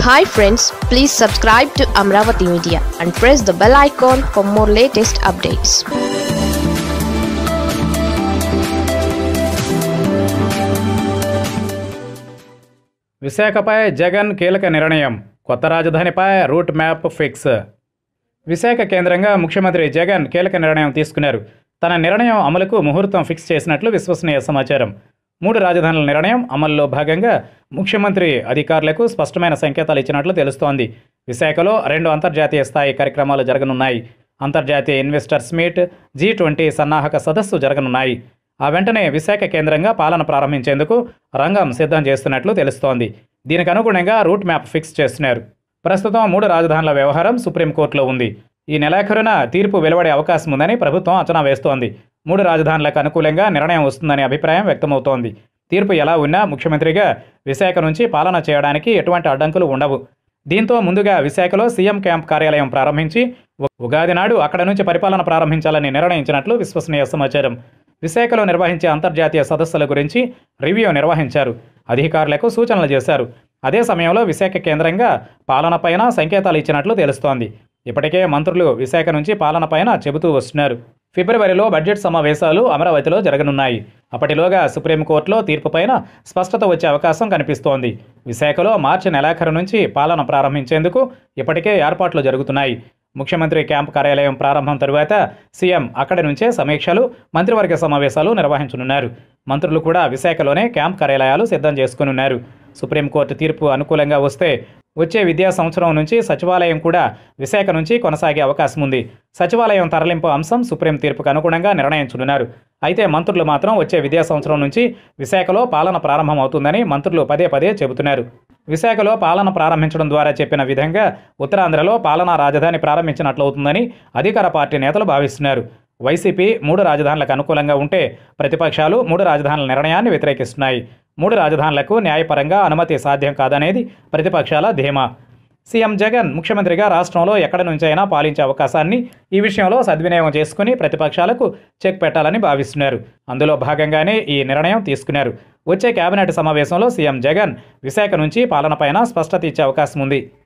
hi friends please subscribe to Amaravati media and press the bell icon for more latest updates విశాఖపై జగన్ కీలక నిర్ణయం కొత్త రాజధానిపై రూట్ మ్యాప్ ఫిక్స్ విశాఖ కేంద్రంగా ముఖ్యమంత్రి జగన్ కీలక నిర్ణయం తీసుకున్నారు తన నిర్ణయం అమలుకు ముహూర్తం ఫిక్స్ చేసినట్లు విశ్వసనీయ సమాచారం మూడు రాజధానుల నిర్ణయం అమల్లో భాగంగా ముఖ్యమంత్రి అధికారులకు స్పష్టమైన సంకేతాలు ఇచ్చినట్లు తెలుస్తోంది విశాఖలో రెండు అంతర్జాతీయ స్థాయి కార్యక్రమాలు జరగనున్నాయి అంతర్జాతీయ ఇన్వెస్టర్స్ మీట్ జీ ట్వంటీ సన్నాహక సదస్సు జరగనున్నాయి ఆ వెంటనే విశాఖ కేంద్రంగా పాలన ప్రారంభించేందుకు రంగం సిద్ధం చేస్తున్నట్లు తెలుస్తోంది దీనికి అనుగుణంగా రూట్ మ్యాప్ ఫిక్స్ చేస్తున్నారు ప్రస్తుతం మూడు రాజధానుల వ్యవహారం సుప్రీంకోర్టులో ఉంది ఈ నెలాఖరున తీర్పు వెలువడే అవకాశం ఉందని ప్రభుత్వం అంచనా వేస్తోంది మూడు రాజధానులకు అనుకూలంగా నిర్ణయం వస్తుందనే అభిప్రాయం వ్యక్తమవుతోంది తీర్పు ఎలా ఉన్నా ముఖ్యమంత్రిగా విశాఖ నుంచి పాలన చేయడానికి ఎటువంటి అడ్డంకులు ఉండవు దీంతో ముందుగా విశాఖలో సీఎం క్యాంప్ కార్యాలయం ప్రారంభించి ఉ- ఉగాది నాడు అక్కడ నుంచి పరిపాలన ప్రారంభించాలని నిర్ణయించినట్లు విశ్వసనీయ సమాచారం విశాఖలో నిర్వహించే అంతర్జాతీయ సదస్సుల గురించి రివ్యూ నిర్వహించారు అధికారులకు సూచనలు చేశారు అదే సమయంలో విశాఖ కేంద్రంగా పాలనపైన సంకేతాలు ఇచ్చినట్లు తెలుస్తోంది ఇప్పటికే మంత్రులు విశాఖ నుంచి పాలనపైన చెబుతూ వస్తున్నారు ఫిబ్రవరిలో బడ్జెట్ సమావేశాలు అమరావతిలో జరగనున్నాయి అప్పటిలోగా సుప్రీంకోర్టులో తీర్పుపైన స్పష్టత వచ్చే అవకాశం కనిపిస్తోంది విశాఖలో మార్చి నెలాఖరు నుంచి పాలన ప్రారంభించేందుకు ఇప్పటికే ఏర్పాట్లు జరుగుతున్నాయి ముఖ్యమంత్రి క్యాంప్ కార్యాలయం ప్రారంభం తరువాత సీఎం అక్కడి నుంచే సమీక్షలు మంత్రివర్గ సమావేశాలు నిర్వహించనున్నారు మంత్రులు కూడా విశాఖలోనే క్యాంప్ కార్యాలయాలు సిద్ధం చేసుకునున్నారు సుప్రీంకోర్టు తీర్పు అనుకూలంగా వస్తే వచ్చే విద్యా సంవత్సరం నుంచి సచివాలయం కూడా విశాఖ నుంచి కొనసాగే అవకాశం ఉంది సచివాలయం తరలింపు అంశం సుప్రీం తీర్పుకు అనుగుణంగా నిర్ణయించనున్నారు అయితే మంత్రులు మాత్రం వచ్చే విద్యా సంవత్సరం నుంచి విశాఖలో పాలన ప్రారంభమవుతుందని మంత్రులు పదే పదే చెబుతున్నారు విశాఖలో పాలన ప్రారంభించడం ద్వారా చెప్పిన విధంగా ఉత్తరాంధ్రలో పాలనా రాజధాని ప్రారంభించినట్లవుతుందని అధికార పార్టీ నేతలు భావిస్తున్నారు వైసీపీ మూడు రాజధానులకు అనుకూలంగా ఉంటే ప్రతిపక్షాలు మూడు రాజధానుల నిర్ణయాన్ని వ్యతిరేకిస్తున్నాయి మూడు రాజధానులకు న్యాయపరంగా అనుమతి సాధ్యం కాదనేది ప్రతిపక్షాల ధీమా సీఎం జగన్ ముఖ్యమంత్రిగా రాష్ట్రంలో ఎక్కడి నుంచైనా పాలించే అవకాశాన్ని ఈ విషయంలో సద్వినియోగం చేసుకుని ప్రతిపక్షాలకు చెక్ పెట్టాలని భావిస్తున్నారు అందులో భాగంగానే ఈ నిర్ణయం తీసుకున్నారు వచ్చే కేబినెట్ సమావేశంలో సీఎం జగన్ విశాఖ నుంచి పాలనపైన స్పష్టత ఇచ్చే అవకాశం ఉంది